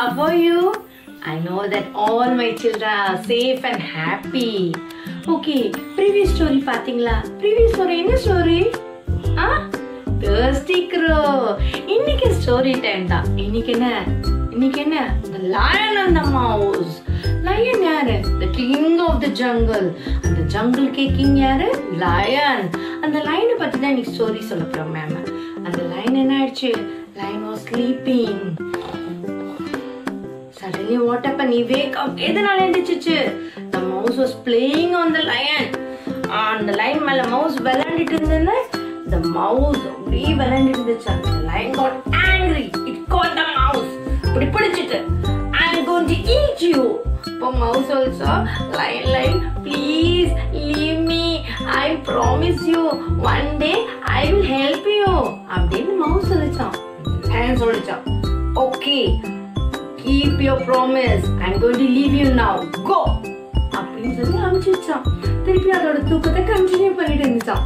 How are you? I know that all my children are safe and happy. Okay, previous story பாத்தீங்களா previous story என்ன story? ஆ thirsty crow. இன்னைக்கு story time தான். இன்னைக்கு என்ன? இன்னைக்கு என்ன? The lion and the mouse. lion யாரு? The king of the jungle. அந்த jungle கே king யாரு? lion. அந்த lion பத்தி தான் இன்னைக்கு story சொல்ல போறோம் மேம். அந்த lion என்ன ஆயிடுச்சு? lion was sleeping. Suddenly what happened? He wake up. எதனால எந்திரிச்சிச்சு? The mouse was playing on the lion. அந்த lion மேல mouse விளையாண்டுட்டு இருந்ததுன்னு the mouse அப்படியே விளையாண்டுட்டு இருந்துச்சு the lion got angry. It caught the mouse. இப்படி பிடிச்சிட்டு I'm going to eat you. இப்போ mouse also lion lion please leave me. I promise you one day I will help you. அப்படின்னு mouse சொல்லிச்சான். lion சொல்லிச்சான். Okay. Keep your promise I'm going to leave you now go அப்படின்னு சொல்லி அனுப்பிச்சு வச்சான் திருப்பி அதோட தூக்கத்தை கண்டினியூ பண்ணிட்டு இருந்துச்சான்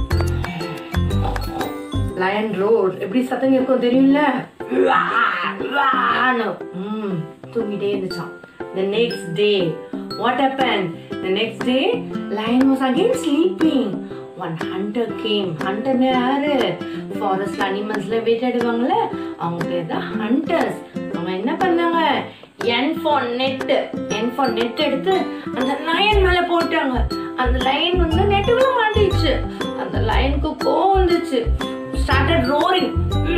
லயன் ரோட் எப்படி சத்தம் கேட்கும் தெரியும்ல வா, வான்னு. ம், தூங்கிட்டே இருந்துச்சான் the next day what happened the next day lion was again sleeping one hunter came hunter யாரு ஃபாரஸ்ட் அனிமல்ஸ்ல வேட்டையாடுவாங்கல்ல அவங்க பேர் தான் ஹண்டர்ஸ் அவங்க என்ன பண்ணாங்க என் ஃபார் நெட் என் ஃபார் நெட் எடுத்து அந்த லயன் மேல போட்டாங்க அந்த லைன் வந்து நெட்டுக்குள்ள மாட்டிடுச்சு அந்த லைனுக்கு கோவம் வந்துச்சு ஸ்டார்டட் ரோரிங்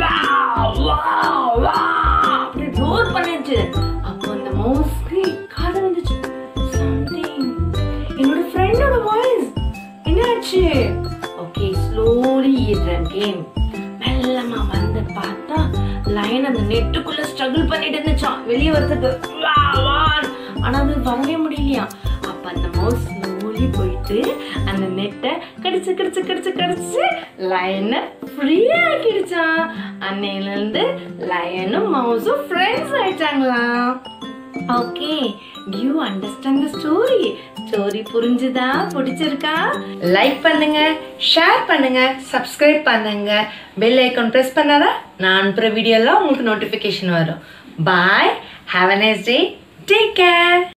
அப்படி ரோர் பண்ணிடுச்சு அப்போ அந்த மவுஸ்க்கு காது வந்துச்சு சம்திங் என்னோட ஃப்ரெண்டோட வாய்ஸ் என்னாச்சு ஓகே ஸ்லோலி இட்ரன் கேம் மெல்லமா வந்து பார்த்தா லைன் அந்த நெட்டுக்குள்ள ஸ்ட்ரகிள் பண்ணிட்டு இருந்துச்சான் வெளியே வரதுக்கு வா, வா. ஆனா அது வரவே முடியலையா அப்ப அந்த மவுஸ் ஸ்லோலி போயிட்டு அந்த நெட்டை கடிச்சு கடிச்சு கடிச்சு கடிச்சு லைனை ஃப்ரீ ஆக்கிடுச்சான் அன்னையில இருந்து லயனும் மவுஸும் ஃப்ரெண்ட்ஸ் ஆயிட்டாங்களாம் okay you understand the story story புரிஞ்சுதா பிடிச்சிருக்கா லைக் பண்ணுங்க ஷேர் பண்ணுங்க சப்ஸ்கிரைப் பண்ணுங்க பெல் ஐக்கான் ப்ரெஸ் பண்ணாதான் நான் அனுப்புகிற வீடியோலாம் உங்களுக்கு நோட்டிஃபிகேஷன் வரும் bye have a nice day take care